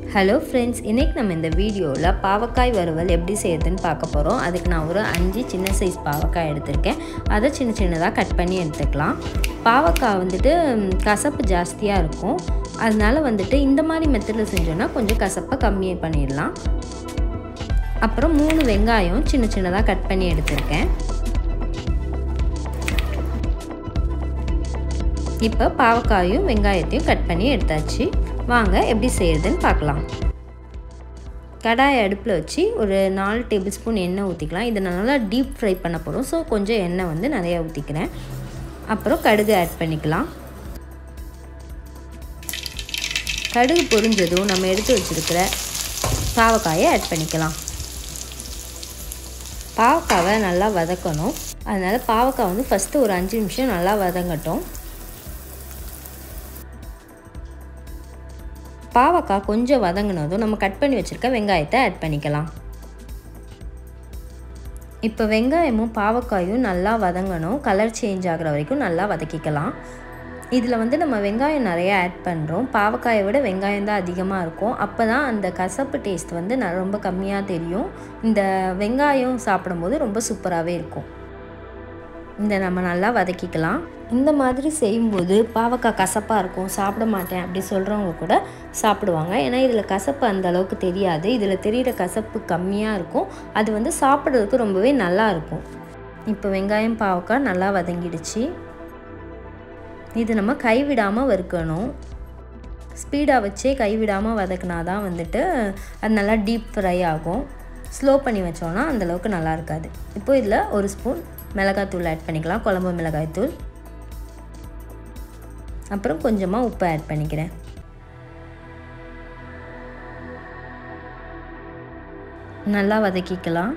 hello friends இன்றைக்கி நம்ம இந்த வீடியோவில் பாவக்காய் வறுவல் எப்படி செய்யறதுன்னு பார்க்க போகிறோம் அதுக்கு நான் ஒரு அஞ்சு சின்ன சைஸ் பாவக்காய் எடுத்திருக்கேன் அதை சின்ன சின்னதாக கட் பண்ணி எடுத்துக்கலாம் பாவக்காய் வந்துட்டு ம், கசப்பு ஜாஸ்தியாக இருக்கும் அதனால வந்துட்டு இந்த மாதிரி மெத்தடில் செஞ்சோன்னா கொஞ்சம் கசப்பை கம்மியாக பண்ணிடலாம் அப்புறம் மூணு வெங்காயம் சின்ன சின்னதாக கட் பண்ணி எடுத்திருக்கேன் இப்போ பாவக்காயும் வெங்காயத்தையும் கட் பண்ணி எடுத்தாச்சு வாங்க எப்படி செய்கிறதுன்னு பார்க்கலாம் கடாயை அடுப்பில் வச்சு ஒரு நாலு டேபிள் ஸ்பூன் எண்ணெய் ஊற்றிக்கலாம் இதை நல்லா டீப் ஃப்ரை பண்ண போகிறோம் ஸோ கொஞ்சம் எண்ணெய் வந்து நிறையா ஊற்றிக்கிறேன் அப்புறம் கடுகு ஆட் பண்ணிக்கலாம் கடுகு பொரிஞ்சதும் நம்ம எடுத்து வச்சுருக்கிற பாவக்காயை ஆட் பண்ணிக்கலாம் பாவக்காவை நல்லா வதக்கணும் அதனால் பாவக்காய் வந்து ஃபஸ்ட்டு ஒரு அஞ்சு நிமிஷம் நல்லா வதங்கட்டும் பாவக்காய் கொஞ்சம் வதங்கினதும் நம்ம கட் பண்ணி வச்சுருக்க வெங்காயத்தை ஆட் பண்ணிக்கலாம் இப்போ வெங்காயமும் பாவக்காயும் நல்லா வதங்கணும் கலர் சேஞ்ச் ஆகிற வரைக்கும் நல்லா வதக்கிக்கலாம் இதில் வந்து நம்ம வெங்காயம் நிறைய ஆட் பண்ணுறோம் பாவக்காயை விட வெங்காயம் தான் அதிகமாக இருக்கும் அப்போ தான் அந்த கசப்பு டேஸ்ட் வந்து ந ரொம்ப கம்மியாக தெரியும் இந்த வெங்காயம் சாப்பிடும்போது ரொம்ப சூப்பராகவே இருக்கும் இந்த நம்ம நல்லா வதக்கிக்கலாம் இந்த மாதிரி செய்யும்போது பாவக்காய் கசப்பாக இருக்கும் சாப்பிட மாட்டேன் அப்படி சொல்கிறவங்க கூட சாப்பிடுவாங்க ஏன்னா இதில் கசப்பு அந்த அளவுக்கு தெரியாது இதில் தெரிகிற கசப்பு கம்மியாக இருக்கும் அது வந்து சாப்பிட்றதுக்கு ரொம்பவே நல்லா இருக்கும் இப்போ வெங்காயம் பாவக்காய் நல்லா வதங்கிடுச்சு இது நம்ம கைவிடாமல் வறுக்கணும் ஸ்பீடாக வச்சே கைவிடாமல் வதக்குனா தான் வந்துட்டு அது நல்லா டீப் ஃப்ரை ஆகும் ஸ்லோ பண்ணி வச்சோன்னா அந்தளவுக்கு நல்லா இருக்காது இப்போ இதில் ஒரு ஸ்பூன் மிளகாத்தூள் ஆட் பண்ணிக்கலாம் குழம்பு மிளகாய்த்தூள் அப்புறம் கொஞ்சமாக உப்பு ஆட் பண்ணிக்கிறேன் நல்லா வதக்கிக்கலாம்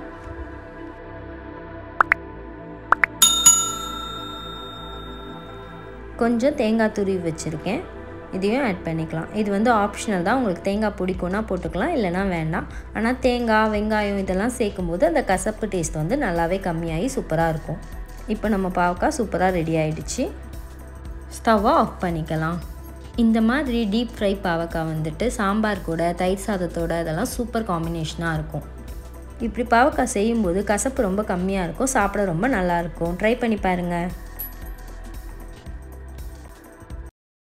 கொஞ்சம் தேங்காய் துருவி வச்சுருக்கேன் இதையும் ஆட் பண்ணிக்கலாம் இது வந்து ஆப்ஷனல் தான் உங்களுக்கு தேங்காய் பிடிக்கும்னா போட்டுக்கலாம் இல்லைனா வேண்டாம் ஆனால் தேங்காய் வெங்காயம் இதெல்லாம் சேர்க்கும்போது அந்த கசப்பு டேஸ்ட் வந்து நல்லாவே கம்மியாகி சூப்பராக இருக்கும் இப்போ நம்ம பாவக்காய் சூப்பராக ரெடி ஆகிடுச்சு ஸ்டவ்வை ஆஃப் பண்ணிக்கலாம் இந்த மாதிரி டீப் ஃப்ரை பாவக்காய் வந்துட்டு சாம்பார் கூட தயிர் சாதத்தோட இதெல்லாம் சூப்பர் காம்பினேஷனாக இருக்கும் இப்படி பாவக்காய் செய்யும்போது கசப்பு ரொம்ப கம்மியாக இருக்கும் சாப்பிட ரொம்ப நல்லாயிருக்கும் ட்ரை பண்ணி பாருங்கள்